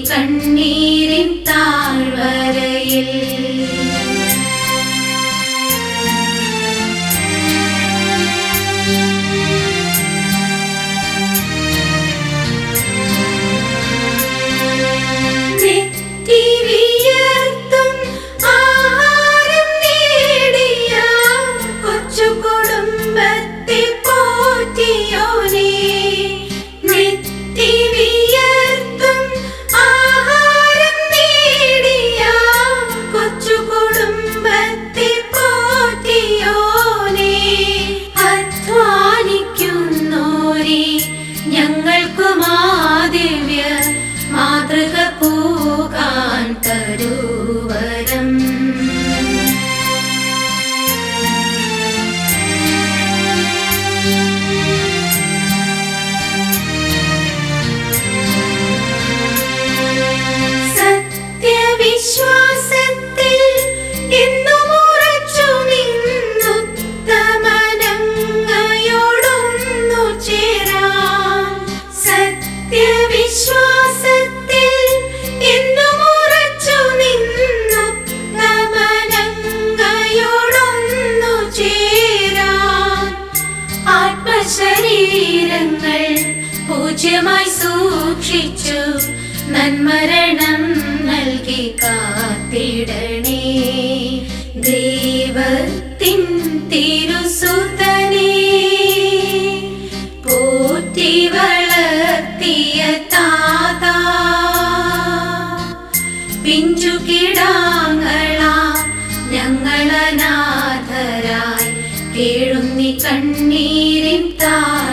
കണ്ണീരിൻ താഴ്വരയിൽ നെറ്റിവിയർത്തും ആഹാരം നേടിയ കൊച്ചു കുടുംബത്തെ പോറ്റിയോനേ നെറ്റിവിയർത്തും ആഹാരം നേടിയ കൊച്ചു കുടുംബത്തെ പോറ്റിയോനേ അധ്വാനിക്കുന്നോരേ ഞങ്ങൾക്കു മാദിവ്യ മാതൃക പോകാൻ തരുവരം സത്യവിശ്വാസത്തിൽ എന്നും ഉറച്ചു നിന്നുത്തമനങ്ങയോടൊന്നു ചേരാം സത്യവിശ്വാസത്തിൽ എന്നും ഉറച്ചു നിന്നുത്തമനങ്ങയോടൊന്നു ചേരാം ആത്മശരീരങ്ങൾ പൂജ്യമായി സൂക്ഷിച്ചു നന്മരണം നൽകി കാത്തിടണേ ദൈവത്തിൻ തിരുസുതനേ പോറ്റി വളർത്തിയ താതാ പിഞ്ചു കിടാങ്ങളാ ഞങ്ങളനാഥരായി കേഴുന്നി കണ്ണീരിൻ താ